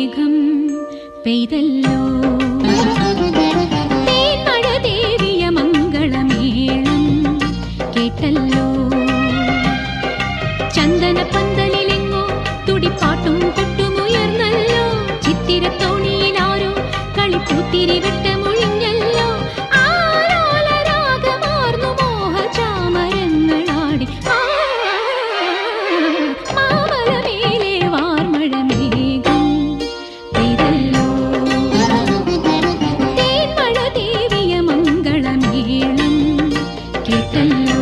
മേഘം പെയ്തല്ലോ തേന്മഴ ദേവിയ മംഗളമേളം കേട്ടല്ലോ ചന്ദന പന്തലിലെങ്ങോ തുടിപ്പാട്ടും കൊട്ടുമുയർന്നല്ലോ ചിത്തിരത്തോണിയിലാരോ കളിപ്പൂത്തിരി വെട്ടമൊഴിഞ്ഞല്ലോ ആലോലരാഗമാർന്നു മോഹചാമരങ്ങളാടി ആ, മാമലമേലെ വാർമഴ മേഘം പെയ്തല്ലോ തേന്മഴ ദേവിയ മംഗളമേളം കേട്ടല്ലോ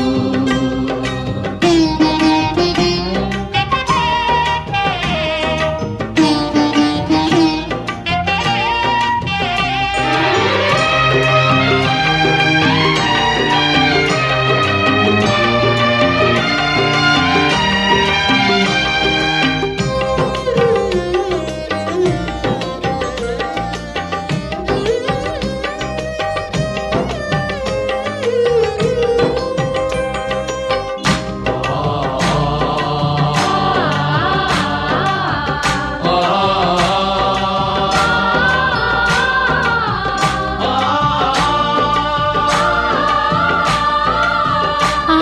ആ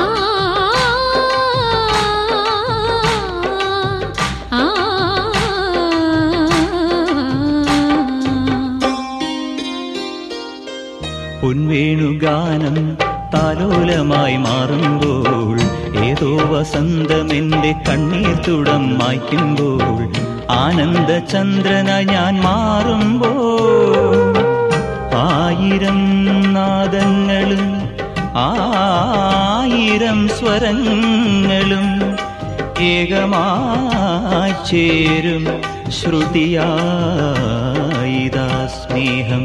ആ പൊൻവേണുഗാനം താലോലമായി മാറുമ്പോൾ ഏതോ വസന്തമെന്റെ കണ്ണീർ തുടം മായ്ക്കുമ്പോൾ ആനന്ദചന്ദ്രന ഞാൻ മാറുമ്പോൾ ആയിരം നാദങ്ങളും ആയിരം സ്വരങ്ങളും ഏകമായി ചേരും ശ്രുതിയായിതാ സ്നേഹം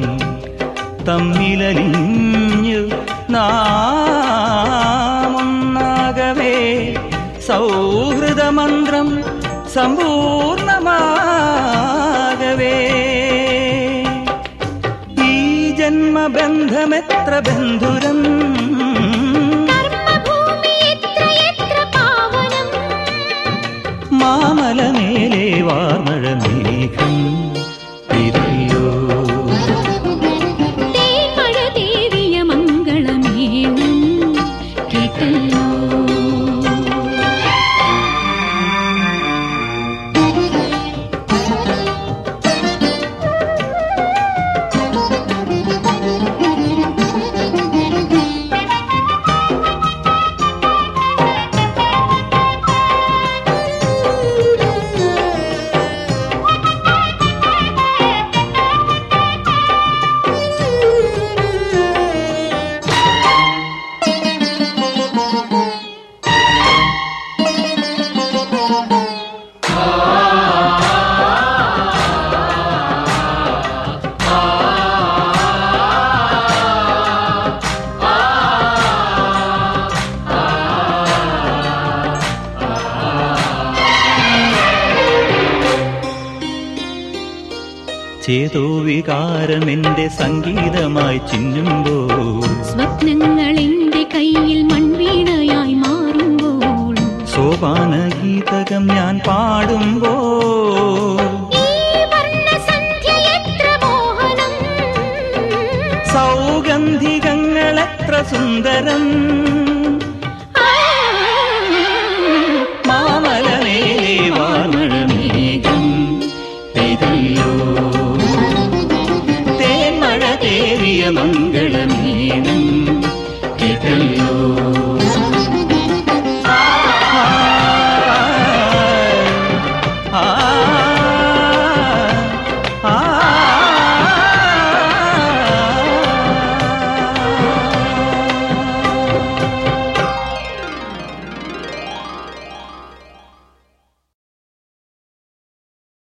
തമ്മിലലിഞ്ഞു നാമൊന്നാകവേ സൗഹൃദമന്ത്രം സമ്പൂർണമാകവേ ഈ ജന്മബന്ധമെത്ര ബന്ധുരം കർമ്മഭൂമി എത്ര എത്ര പാവനം മാമലമേലെ വാർമഴ മേഘം തിരയോ തേന്മഴ ദേവിയ മംഗളമേളം കേട്ടല്ലോ ചേതോ വികാരമെന്റെ സംഗീതമായി ചിന്നുമ്പോൾ സ്വപ്നങ്ങൾ എന്റെ കയ്യിൽ മൺവീണയായി മാറുമ്പോൾ സോപാനഗീതകം ഞാൻ പാടുമ്പോൾ ഈ വർണ്ണസന്ധ്യ എത്ര മോഹനം സൗഗന്ധികങ്ങൾ എത്ര സുന്ദരം